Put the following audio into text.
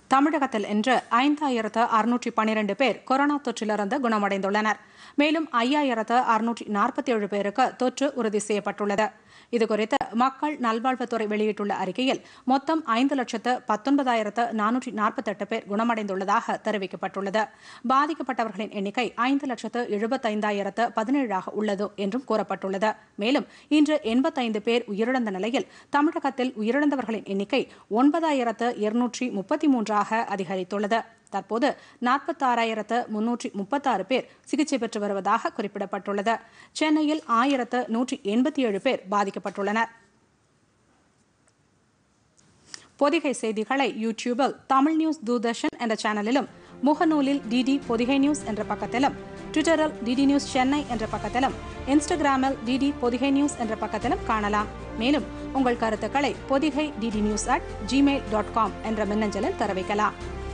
தமிழகத்தில் இன்று ஐந்தாயிரத்து அறுநூற்றி பனிரெண்டு பேர் கொரோனா தொற்றிலிருந்து குணமடைந்துள்ளனர் மேலும் ஐயாயிரத்து அறுநூற்றி நாற்பத்தி ஏழு பேருக்கு தொற்று உறுதி செய்யப்பட்டுள்ளது இதுகுறித்து மக்கள் நல்வாழ்வுத்துறை வெளியிட்டுள்ள அறிக்கையில் மொத்தம் ஐந்து லட்சத்து பத்தொன்பதாயிரத்து நானூற்றி நாற்பத்தெட்டு பேர் குணமடைந்துள்ளதாக தெரிவிக்கப்பட்டுள்ளது பாதிக்கப்பட்டவர்களின் எண்ணிக்கை ஐந்து லட்சத்து எழுபத்தைந்தாயிரத்து பதினேழாக உள்ளது என்றும் கூறப்பட்டுள்ளது மேலும் இன்று எண்பத்தைந்து பேர் உயிரிழந்த நிலையில் தமிழகத்தில் உயிரிழந்தவர்களின் எண்ணிக்கை ஒன்பதாயிரத்து இருநூற்றி முப்பத்தி மூன்றாக அதிகரித்துள்ளது தற்போது நாற்பத்தாறாயிரத்து முன்னூற்றி முப்பத்தாறு பேர் சிகிச்சை பெற்று வருவதாக குறிப்பிடப்பட்டுள்ளது சென்னையில் ஆயிரத்து நூற்றி எண்பத்தி ஏழு பேர் பாதிக்கப்பட்டுள்ளனர் பொதிகை செய்திகளை யூடியூபில் தமிழ் நியூஸ் தூர்தர்ஷன் என்ற சேனலிலும் முகநூலில் டிடி பொதிகை நியூஸ் என்ற பக்கத்திலும் ட்விட்டரில் டிடி நியூஸ் சென்னை என்ற பக்கத்திலும் இன்ஸ்டாகிராமில் டிடி பொதிகை நியூஸ் என்ற பக்கத்திலும் காணலாம் மேலும் உங்கள் கருத்துக்களை Podhigai DD news at Gmail dot com என்ற மின்னஞ்சலில் தெரிவிக்கலாம்